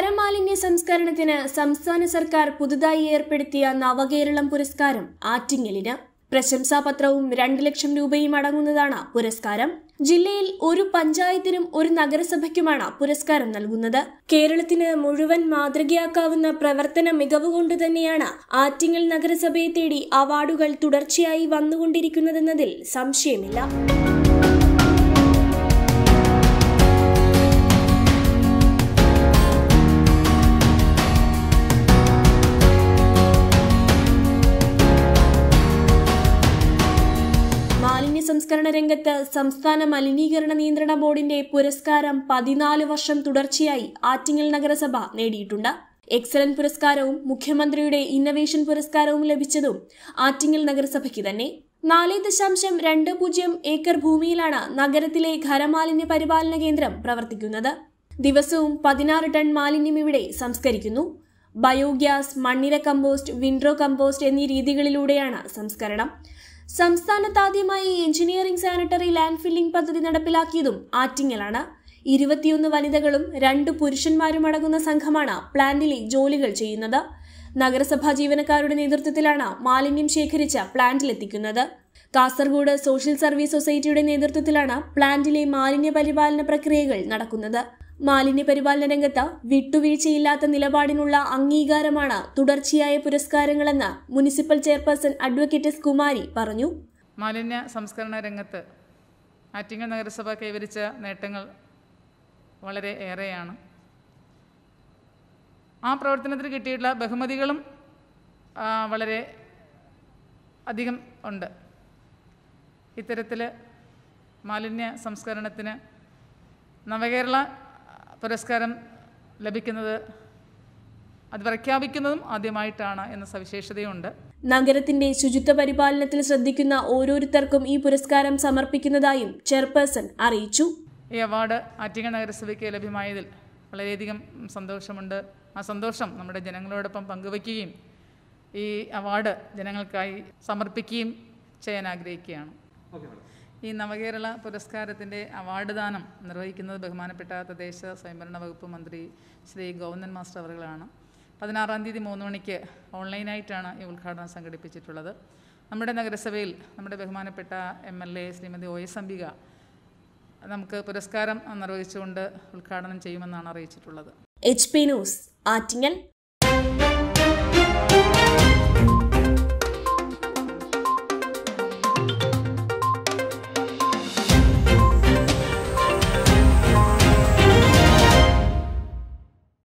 ഖരമാലിന്യ സംസ്കരണത്തിന് സംസ്ഥാന സർക്കാർ പുതുതായി ഏർപ്പെടുത്തിയ നവകേരളം പുരസ്കാരം ആറ്റിങ്ങലിന് പ്രശംസാപത്രവും രണ്ട് ലക്ഷം രൂപയും അടങ്ങുന്നതാണ് പുരസ്കാരം ജില്ലയിൽ ഒരു പഞ്ചായത്തിനും ഒരു നഗരസഭയ്ക്കുമാണ് പുരസ്കാരം നൽകുന്നത് കേരളത്തിന് മുഴുവൻ മാതൃകയാക്കാവുന്ന പ്രവർത്തന മികവ് കൊണ്ട് തന്നെയാണ് ആറ്റിങ്ങൽ നഗരസഭയെ തേടി അവാർഡുകൾ തുടർച്ചയായി വന്നുകൊണ്ടിരിക്കുന്നതെന്നതിൽ സംശയമില്ല മാലിന്യ സംസ്കരണ രംഗത്ത് സംസ്ഥാന മലിനീകരണ നിയന്ത്രണ ബോർഡിന്റെ പുരസ്കാരം പതിനാല് വർഷം തുടർച്ചയായി ആറ്റിങ്ങൽ നഗരസഭ നേടിയിട്ടുണ്ട് എക്സലന്റ് പുരസ്കാരവും മുഖ്യമന്ത്രിയുടെ ഇന്നവേഷൻ പുരസ്കാരവും ലഭിച്ചതും ആറ്റിങ്ങൽ നഗരസഭയ്ക്ക് തന്നെ നാല് ദശാംശം രണ്ട് പൂജ്യം ഏക്കർ ഭൂമിയിലാണ് നഗരത്തിലെ ഖരമാലിന്യ പരിപാലന കേന്ദ്രം പ്രവർത്തിക്കുന്നത് ദിവസവും പതിനാറ് ടൺ മാലിന്യം ഇവിടെ സംസ്കരിക്കുന്നു ബയോഗ്യാസ് മണ്ണിര കമ്പോസ്റ്റ് വിൻഡ്രോ കമ്പോസ്റ്റ് എന്നീ രീതികളിലൂടെയാണ് സംസ്കരണം സംസ്ഥാനത്താദ്യമായി എഞ്ചിനീയറിംഗ് സാനിറ്ററി ലാൻഡ് ഫില്ലിംഗ് പദ്ധതി നടപ്പിലാക്കിയതും ആറ്റിങ്ങലാണ് ഇരുപത്തിയൊന്ന് വനിതകളും രണ്ട് പുരുഷന്മാരും അടങ്ങുന്ന സംഘമാണ് പ്ലാന്റിലെ ജോലികൾ ചെയ്യുന്നത് നഗരസഭാ ജീവനക്കാരുടെ നേതൃത്വത്തിലാണ് മാലിന്യം ശേഖരിച്ച് പ്ലാന്റിലെത്തിക്കുന്നത് കാസർഗോഡ് സോഷ്യൽ സർവീസ് സൊസൈറ്റിയുടെ നേതൃത്വത്തിലാണ് പ്ലാന്റിലെ മാലിന്യ പരിപാലന പ്രക്രിയകൾ നടക്കുന്നത് മാലിന്യ പരിപാലന രംഗത്ത് വിട്ടുവീഴ്ചയില്ലാത്ത നിലപാടിനുള്ള അംഗീകാരമാണ് തുടർച്ചയായ പുരസ്കാരങ്ങളെന്ന് municipal chairperson advocate S Kumari പറഞ്ഞു മാലിന്യ സംസ്കരണ രംഗത്ത് ആറ്റിങ്ങൽ നഗരസഭ കൈവരിച്ച നേട്ടങ്ങൾ വളരെ ഏറെയാണ് ആ പ്രവർത്തനത്തിന് കിട്ടിയിട്ടുള്ള ബഹുമതികളും ആ, വളരെ അധികം ഉണ്ട് ഇത്തരത്തിൽ മാലിന്യ സംസ്കരണത്തിന് നവകേരള പുരസ്കാരം ലഭിക്കുന്നത് അത് പ്രഖ്യാപിക്കുന്നതും ആദ്യമായിട്ടാണ് എന്ന സവിശേഷതയുണ്ട് നഗരത്തിന്റെ ശുചിത്വ പരിപാലനത്തിൽ ശ്രദ്ധിക്കുന്ന ഓരോരുത്തർക്കും ഈ പുരസ്കാരം സമർപ്പിക്കുന്നതായും ചെയർപേഴ്സൺ അറിയിച്ചു ഈ അവാർഡ് ആറ്റിങ്ങൽ നഗരസഭയ്ക്ക് ലഭ്യമായതിൽ വളരെയധികം സന്തോഷമുണ്ട് ആ സന്തോഷം നമ്മുടെ ജനങ്ങളോടൊപ്പം പങ്കുവയ്ക്കുകയും ഈ അവാർഡ് ജനങ്ങൾക്കായി സമർപ്പിക്കുകയും ചെയ്യാൻ ആഗ്രഹിക്കുകയാണ് ഈ നവകേരള പുരസ്കാരത്തിൻ്റെ അവാർഡ് ദാനം നിർവഹിക്കുന്നത് ബഹുമാനപ്പെട്ട തദ്ദേശ സ്വയംഭരണ വകുപ്പ് മന്ത്രി ശ്രീ ഗോവിന്ദൻ മാസ്റ്റർ അവറുകളാണ് പതിനാറാം തീയതി മൂന്ന് മണിക്ക് ഓൺലൈനായിട്ടാണ് ഈ ഉദ്ഘാടനം സംഘടിപ്പിച്ചിട്ടുള്ളത് നമ്മുടെ നഗരസഭയിൽ നമ്മുടെ ബഹുമാനപ്പെട്ട M L A Shrimati O S Ambika നമുക്ക് പുരസ്കാരം നിർവഹിച്ചുകൊണ്ട് ഉദ്ഘാടനം ചെയ്യുമെന്നാണ് അറിയിച്ചിട്ടുള്ളത് എച്ച് പി ന്യൂസ് ആറ്റിങ്ങൽ